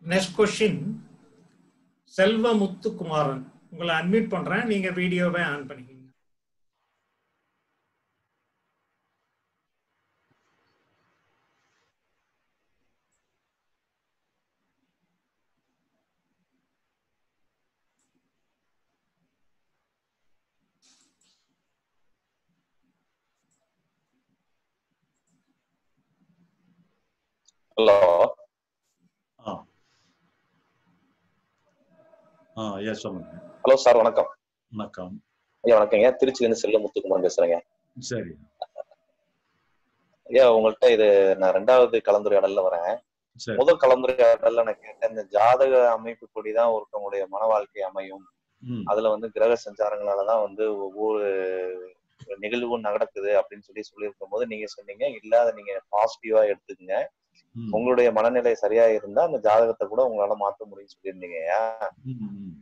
Next question செல்வ முத்துக்குமாரன் உங்களை admit பண்றேன் நீங்க வீடியோவை ஆன் பண்ணிக்கோங்க ஹலோ ஆ ஆ ஐயா சொல்லுங்க ஹலோ சார் வணக்கம் வணக்கம் ஐயா வணக்கங்க திருச்சில இருந்து செல்ல முத்துக்குமார் பேசுறேங்க சரி ஐயா உங்கள்கிட்ட இது நான் ரெண்டாவது கலந்துரையாடல்ல வரேன் சரி முதல் கலந்துரையாடல்ல நான் கேட்டேன் இந்த ஜாதக அமைப்பு கூடிதான் ஒருத்தவங்களுடைய மன வாழ்க்கை அமையும் ம் அதுல வந்து கிரக சஞ்சாரங்களாலதான் வந்து ஒவ்வொரு நிகழ்வும் நடக்குது அப்படின்னு சொல்லி சொல்லியிருக்கும் போது நீங்க சொன்னீங்க இல்ல அதை நீங்க பாசிட்டிவா எடுத்துக்கங்க ம், உங்களுடைய மனநிலை சரியா இருந்தா அந்த ஜாதகத்தை கூட உங்களால மாத்த முடியும்னு சொல்லியிருந்தீங்க ம், ம்.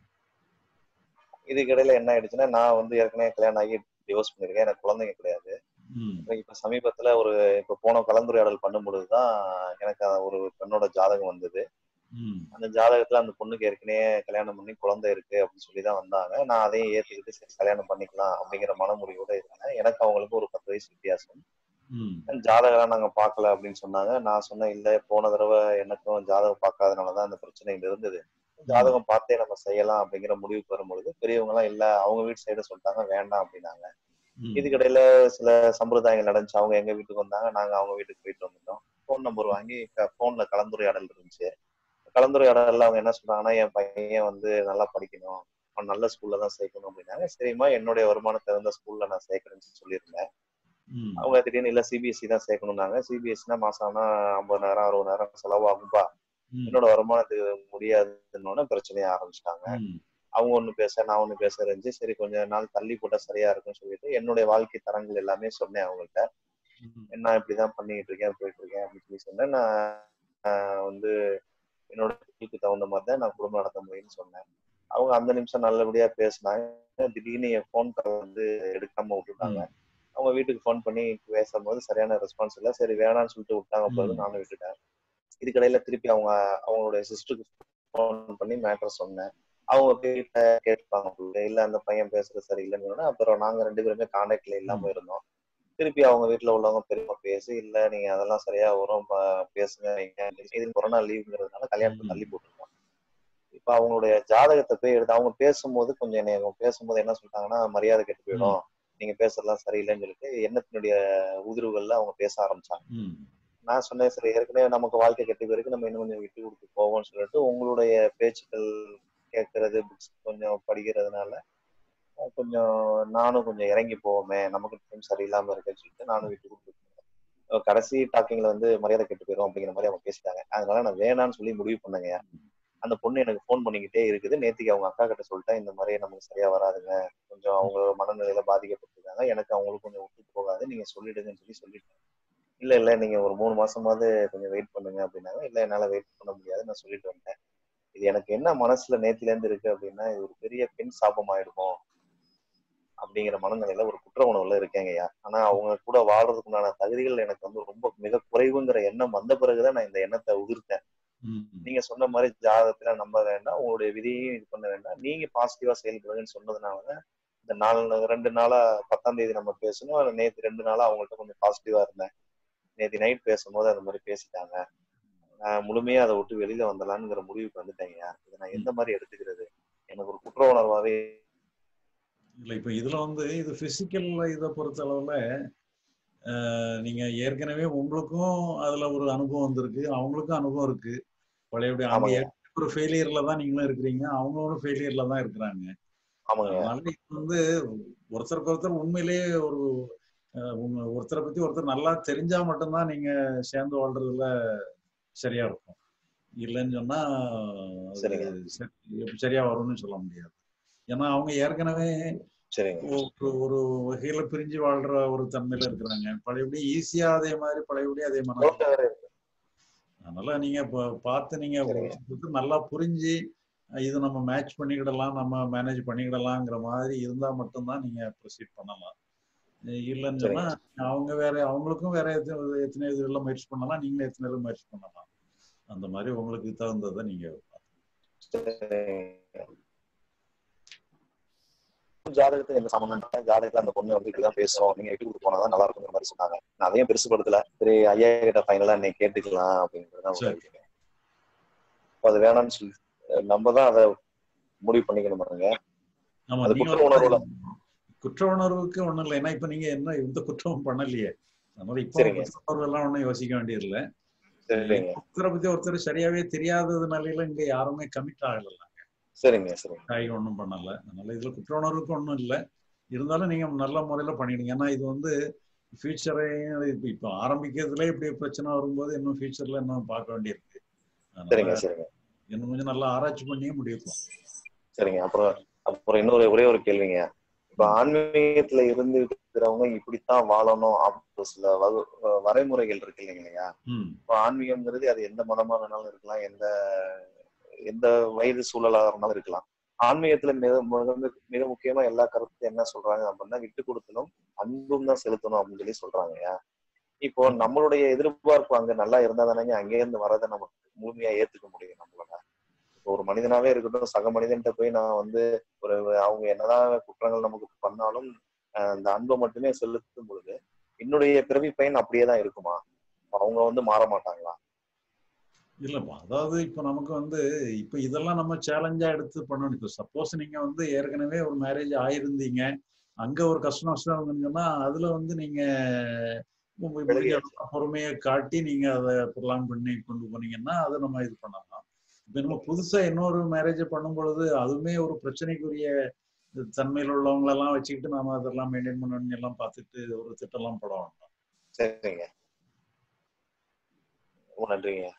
இதுக்கிடையில என்ன ஆயிடுச்சுன்னா நான் வந்து ஏற்கனவே கல்யாணம் ஆகி டிவோர்ஸ் பண்ணிருக்கேன் எனக்கு குழந்தைங்க கிடையாது ம், இப்ப சமீபத்துல ஒரு இப்ப போன கலந்துரையாடல் பண்ணும் பொழுதுதான் எனக்கு அந்த ஒரு பெண்ணோட ஜாதகம் வந்தது ம், அந்த ஜாதகத்துல அந்த பொண்ணுக்கு ஏற்கனவே கல்யாணம் பண்ணி குழந்தை இருக்கு அப்படின்னு சொல்லி தான் வந்தாங்க நான் அதையும் ஏத்துக்கிட்டு சரி கல்யாணம் பண்ணிக்கலாம் அப்படிங்கிற மனமுடிவோட இருந்தேன் எனக்கு அவங்களுக்கு ஒரு பத்து வயசு வித்தியாசம் ம், ஜாதகம் நாங்க பார்க்கல அப்படின்னு சொன்னாங்க நான் சொன்னேன் இல்ல போன தடவை எனக்கும் ஜாதகம் பார்க்காதனாலதான் அந்த பிரச்சனை இருந்தது ஜாதகம் பார்த்தே நம்ம செய்யலாம் அப்படிங்கிற முடிவுக்கு வரும்பொழுது பெரியவங்க எல்லாம் இல்ல அவங்க வீட்டு சைடு சொல்லிட்டாங்க வேண்டாம் அப்படின்னாங்க ம். இதுக்கிடையில சில சம்பிரதாயங்கள் நடந்துச்சு அவங்க எங்க வீட்டுக்கு வந்தாங்க நாங்க அவங்க வீட்டுக்கு போயிட்டு வந்துட்டோம் ஃபோன் நம்பர் வாங்கி போன்ல கலந்துரையாடல் இருந்துச்சு கலந்துரையாடல்ல அவங்க என்ன சொன்னாங்கன்னா என் பையன் வந்து நல்லா படிக்கணும் அவன் நல்ல ஸ்கூல்ல தான் சேர்க்கணும் அப்படின்னாங்க சரிம்மா என்னுடைய வருமானத்தை இருந்த ஸ்கூல்ல நான் சேர்க்கறேன்னு சொல்லியிருந்தேன் ம், அவங்க திடீர்னு இல்ல சிபிஎஸ்சி தான் சேர்க்கணும்னாங்க சிபிஎஸ்சினா மாசம் ஆனா ஐம்பதாயிரம் அறுபதாயிரம் செலவாகும்பா ம், என்னோட வருமானத்துக்கு முடியாதுன்னு பிரச்சனைய ஆரம்பிச்சிட்டாங்க ம், அவங்க ஒண்ணு பேச நான் ஒண்ணு பேச இருந்துச்சு சரி கொஞ்ச நாள் தள்ளி போட்டா சரியா இருக்கும்னு சொல்லிட்டு என்னுடைய வாழ்க்கை தரங்கள் எல்லாமே சொன்னேன் அவங்கள்ட்ட ம், நான் இப்படிதான் பண்ணிட்டு இருக்கேன் போயிட்டு இருக்கேன் அப்படின்னு சொல்லி சொன்னேன் நான் ஆஹ் வந்து என்னோட இதுக்கு தகுந்த மாதிரி தான் நான் குடும்பம் நடத்த முடியும்னு சொன்னேன் அவங்க அந்த நிமிஷம் நல்லபடியா பேசினாங்க திடீர்னு என் ஃபோன் கால் வந்து எடுக்காம விட்டுட்டாங்க அவங்க வீட்டுக்கு ஃபோன் பண்ணி பேசும்போது சரியான ரெஸ்பான்ஸ் இல்லை சரி வேணாம்னு சொல்லிட்டு விட்டாங்க பிறகு ம். நானும் விட்டுட்டேன் இதுக்கடையில திருப்பி அவங்க அவங்களுடைய சிஸ்டருக்கு ஃபோன் பண்ணி மேட்டர் சொன்னேன் அவங்க வீட்டுல கேட்டுப்பாங்க போல. இல்ல அந்த பையன் பேசுறது சரியில்லைன்னு சொன்னா அப்புறம் நாங்க ரெண்டு பேருமே கான்டாக்ட்ல இல்லாம இருந்தோம் திருப்பி அவங்க வீட்டுல உள்ளவங்க பெரியமா பேசி இல்ல நீங்க அதெல்லாம் சரியா வரும் ப- பேசுங்க வைங்க. இது கொரோனா லீவுங்கிறதுனால கல்யாணத்தை ம். தள்ளி போட்டுருக்கோம் இப்ப அவங்களுடைய ஜாதகத்தை போய் எடுத்து அவங்க பேசும்போது கொஞ்சம் என்னை அவங்க பேசும்போது என்ன சொல்லிட்டாங்கன்னா மரியாதை கெட்டு போயிடும் நீங்க பேசுறதெல்லாம் சரியில்லைன்னு சொல்லிட்டு எண்ணத்தினுடைய உதிர்வுகள்ல அவங்க பேச ஆரம்பிச்சாங்க ம், நான் சொன்னேன் சரி ஏற்கனவே நமக்கு வாழ்க்கை கெட்டு போயிருக்கு நம்ம இன்னும் கொஞ்சம் விட்டு கொடுத்து போவோம்னு சொல்லிட்டு உங்களுடைய பேச்சுக்கள் கேட்கறது புக்ஸ் கொஞ்சம் படிக்கிறதுனால அஹ் கொஞ்சம் நானும் கொஞ்சம் இறங்கி போவோமே நமக்கு டைம் சரியில்லாம இருக்குன்னு சொல்லிட்டு நானும் விட்டு கொடுத்துருக்கேன் கடைசி டாக்கிங்ல வந்து மரியாதை கெட்டு போயிடும் அப்படிங்கிற மாதிரி அவங்க பேசிட்டாங்க அதனால நான் வேணாம்னு சொல்லி முடிவு பண்ணேங்க அந்த பொண்ணு எனக்கு ஃபோன் பண்ணிக்கிட்டே இருக்குது நேத்திக்கு அவங்க அக்கா கிட்ட சொல்லிட்டேன் இந்த மாதிரி நமக்கு சரியா வராதுங்க கொஞ்சம் அவங்க மனநிலையில பாதிக்கப்பட்டிருக்காங்க எனக்கு அவங்களுக்கு கொஞ்சம் ஒத்து போகாது நீங்க சொல்லிடுங்கன்னு சொல்லி சொல்லிட்டேன் இல்ல இல்ல நீங்க ஒரு மூணு மாசமாவது கொஞ்சம் வெயிட் பண்ணுங்க அப்படின்னாங்க இல்ல என்னால வெயிட் பண்ண முடியாது நான் சொல்லிட்டு வந்தேன் இது எனக்கு என்ன மனசுல நேத்தில இருந்து இருக்கு அப்படின்னா இது ஒரு பெரிய பெண் சாபம் ஆயிடுமோ அப்படிங்கிற மனநிலையில ஒரு குற்ற உணவுல இருக்கேங்கய்யா ஆனா அவங்க கூட வாழ்றதுக்குண்டான தகுதிகள் எனக்கு வந்து ரொம்ப மிக குறைவுங்கிற எண்ணம் வந்த பிறகுதான் நான் இந்த எண்ணத்தை உதிர்த்தேன் ம், நீங்க சொன்ன மாதிரி ஜாதகத்துல நம்ப வேண்டாம் உங்களுடைய விதியையும் இது பண்ண வேண்டாம் நீங்க பாசிட்டிவா செயல்படுங்கன்னு சொன்னதுனாலதான் இந்த நாலு ரெண்டு நாளா பத்தாம் தேதி நம்ம பேசணும் நேத்து ரெண்டு நாளா அவங்கள்ட்ட கொஞ்சம் பாசிட்டிவா இருந்தேன் நேத்து நைட் பேசும்போது அந்த மாதிரி பேசிட்டாங்க நான் முழுமையா அதை விட்டு வெளியில வந்துடலாம்ங்கிற முடிவுக்கு வந்துட்டேங்க இதை நான் எந்த மாதிரி எடுத்துக்கிறது எனக்கு ஒரு குற்ற உணர்வாவே இல்ல இப்ப இதுல வந்து இது பிசிக்கல் இதை பொறுத்த அளவுல அஹ், நீங்க ஏற்கனவே உங்களுக்கும் அதுல ஒரு அனுபவம் வந்திருக்கு அவங்களுக்கும் அனுபவம் இருக்கு பழையபடி அங்க ஆமாங்க. ஏற்கனவே ஒரு ஃபெயிலியர்ல தான் நீங்களும் இருக்கிறீங்க அவங்களும் ஃபெயிலியர்ல தான் இருக்கிறாங்க ஆமாங்க அதனால இது வந்து ஒருத்தருக்கு ஒருத்தர் உண்மையிலேயே ஒரு அஹ், உங்க ஒருத்தரை பத்தி ஒருத்தர் நல்லா தெரிஞ்சா மட்டும்தான் நீங்க சேர்ந்து வாழ்றதுல சரியா இருக்கும் இல்லைன்னு சொன்னா அது சரிங்க. சரி- சரியா வரும்னு சொல்ல முடியாது ஏன்னா அவங்க ஏற்கனவே சரிங்க ஒரு ஒரு வகையில பிரிஞ்சு வாழ்ற ஒரு தன்மையில இருக்கிறாங்க பழையபடி ஈஸியா அதே மாதிரி பழையபடி அதே மாதிரி குழந்தை வேற இருக்கு. அதனால நீங்க இப்ப பார்த்து நீங்க சரிங்க. ஒருத்தருக்கு ஒருத்தர் நல்லா புரிஞ்சு அஹ் இது நம்ம மேட்ச் பண்ணிக்கிடலாம் நம்ம மேனேஜ் பண்ணிக்கிடலாங்கிற மாதிரி இருந்தா மட்டும்தான் நீங்க ப்ரொசீட் பண்ணலாம் அஹ் இல்லைன்னு சொன்னா அவங்க வேற அவங்களுக்கும் வேற எத்தனை எத்தனை இதுல முயற்சி பண்ணலாம் நீங்களும் எத்தனை இதுல முயற்சி பண்ணலாம் அந்த மாதிரி உங்களுக்கு தகுந்ததை நீங்க ஜாதகத்துக்கு என்ன சம்பந்தம் ஜாதகத்துல அந்த பொண்ணு வந்து இப்படிதான் பேசும் நீங்க விட்டு கொடுத்து போனாதான் நல்லா இருக்குங்கிற மாதிரி சொன்னாங்க நான் அதையும் பெருசுபடுத்தல சரி ஐயா கிட்ட ஃபைனலா இன்னைக்கு கேட்டுக்கலாம் அப்படிங்கறத சரி. அது வேணாம்னு சொல்லி நம்ம தான் அதை முடிவு பண்ணிக்கணுமாங்க ஆமா அது நீங்க குற்ற உணர்வுல. வந்து குற்ற உணர்வுக்கு ஒண்ணும் இல்லை ஏன்னா இப்ப நீங்க என்ன எந்த குற்றமும் பண்ணலையே அதனால இப்போ சரிங்க. குற்ற உணர்வு எல்லாம் ஒண்ணும் யோசிக்க வேண்டியதில்லை சரிங்க ஒருத்தரை பத்தி ஒருத்தர் சரியாவே தெரியாததுனால இங்க யாருமே கமிட் ஆகல சரிங்க சரிங்க காய் ஒன்றும் பண்ணல அதனால இதுல குற்ற உணர்வுக்கு ஒன்றும் இல்லை இருந்தாலும் நீங்க நல்ல முறையில பண்ணிடுங்க ஏன்னா இது வந்து ஃபியூச்சரையும் இப்ப இப்போ ஆரம்பிக்கிறதுல இப்படி பிரச்சனை வரும்போது இன்னும் ஃபியூச்சர்ல இன்னும் பார்க்க வேண்டியிருக்கு சரிங்க அதனால சரிங்க இன்னும் கொஞ்சம் நல்லா ஆராய்ச்சி பண்ணியே முடிக்கலாம் சரிங்க அப்புறம் அப்புறம் இன்னொரு ஒரே ஒரு கேள்விங்க இப்ப ஆன்மீகத்துல இருந்து இருக்கிறவங்க இப்படித்தான் வாழணும் அப்படின்னு சில வகு வரைமுறைகள் இருக்கு இல்லைங்களா ம் இப்போ ஆன்மீகம்ங்கிறது அது எந்த மதமா வேணாலும் இருக்கலாம் எந்த எந்த வயது சூழலாக இருந்தாலும் இருக்கலாம் ஆன்மீகத்துல மிக மிக மிக முக்கியமா எல்லா கருத்தும் என்ன சொல்றாங்க அப்படின்னா விட்டு கொடுக்கணும் அன்பும் தான் செலுத்தணும் அப்படின்னு சொல்லி சொல்றாங்க இப்போ நம்மளுடைய எதிர்பார்ப்பு அங்க நல்லா இருந்தா தானேங்க அங்கே இருந்து வரதை நமக்கு முழுமையா ஏத்துக்க முடியும் நம்மளால இப்போ ஒரு மனிதனாவே இருக்கட்டும் சக மனிதன்கிட்ட போய் நான் வந்து ஒரு அவங்க என்னதான் குற்றங்கள் நமக்கு பண்ணாலும் அஹ் அந்த அன்பை மட்டுமே செலுத்தும் பொழுது என்னுடைய பிறவி பயன் அப்படியே தான் இருக்குமா அவங்க வந்து மாற மாட்டாங்களா இல்லப்பா அதாவது இப்போ நமக்கு வந்து இப்போ இதெல்லாம் நம்ம சேலஞ்சா எடுத்து பண்ணணும் இப்போ சப்போஸ் நீங்க வந்து ஏற்கனவே ஒரு மேரேஜ் ஆயிருந்தீங்க அங்க ஒரு கஷ்ட நஷ்டம் இருந்ததுன்னா அதுல வந்து நீங்க உங்க முடிஞ்ச அளவு பொறுமையை காட்டி நீங்க அதை ப்ரொலாங் பண்ணி கொண்டு போனீங்கன்னா அதை நம்ம இது பண்ணலாம் இப்போ நம்ம புதுசா இன்னொரு மேரேஜ் பண்ணும் பொழுது அதுவுமே ஒரு பிரச்சனைக்குரிய தன்மையில் உள்ளவங்களெல்லாம் வச்சுக்கிட்டு நாம அதெல்லாம் மெயின்டைன் பண்ணணும் எல்லாம் பார்த்துட்டு ஒரு திட்டம்லாம் போட வேண்டாம் சரிங்க ரொம்ப நன்றிங்க